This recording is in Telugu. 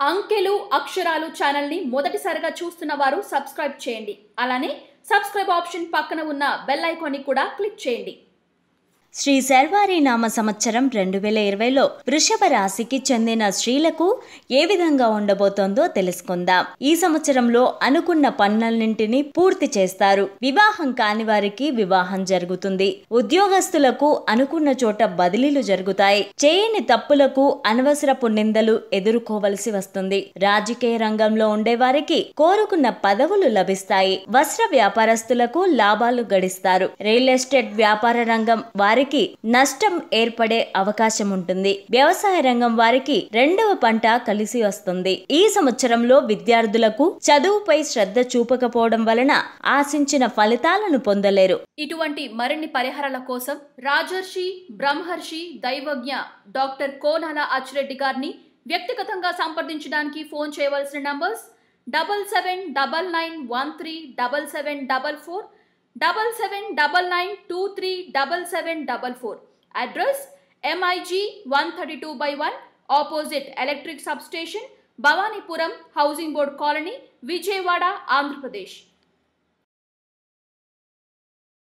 అంకెలు అక్షరాలు ఛానల్ని మొదటిసారిగా చూస్తున్న వారు సబ్స్క్రైబ్ చేయండి అలానే సబ్స్క్రైబ్ ఆప్షన్ పక్కన ఉన్న బెల్ ఐకాన్ని కూడా క్లిక్ చేయండి శ్రీ శర్వారి నామ సంవత్సరం రెండు వేల ఇరవైలో వృషభ రాశికి చెందిన స్త్రీలకు ఏ విధంగా ఉండబోతోందో తెలుసుకుందాం ఈ సంవత్సరంలో అనుకున్న పనులన్నింటినీ పూర్తి చేస్తారు వివాహం కాని వారికి వివాహం జరుగుతుంది ఉద్యోగస్తులకు అనుకున్న చోట బదిలీలు జరుగుతాయి చేయని తప్పులకు అనవసరపు నిందలు ఎదుర్కోవలసి వస్తుంది రాజకీయ రంగంలో ఉండే వారికి కోరుకున్న పదవులు లభిస్తాయి వస్త్ర వ్యాపారస్తులకు లాభాలు గడిస్తారు రియల్ ఎస్టేట్ వ్యాపార రంగం వారికి నష్టం ఏర్పడే అవకాశం ఉంటుంది వ్యవసాయ రంగం వారికి రెండవ పంట కలిసి వస్తుంది ఈ సంవత్సరంలో విద్యార్థులకు చదువుపై శ్రద్ధ చూపకపోవడం వలన ఆశించిన ఫలితాలను పొందలేరు ఇటువంటి మరిన్ని పరిహారాల కోసం రాజర్షి బ్రహ్మర్షి దైవజ్ఞ డాక్టర్ కోనాల అచ్చిరెడ్డి గారిని వ్యక్తిగతంగా సంప్రదించడానికి ఫోన్ చేయవలసిన numbers double seven double nine one three double seven double four double seven double nine two three double seven double four address MIG one thirty two by one opposite electric substation Bhavanipuram housing board colony Vijayawada Andhra Pradesh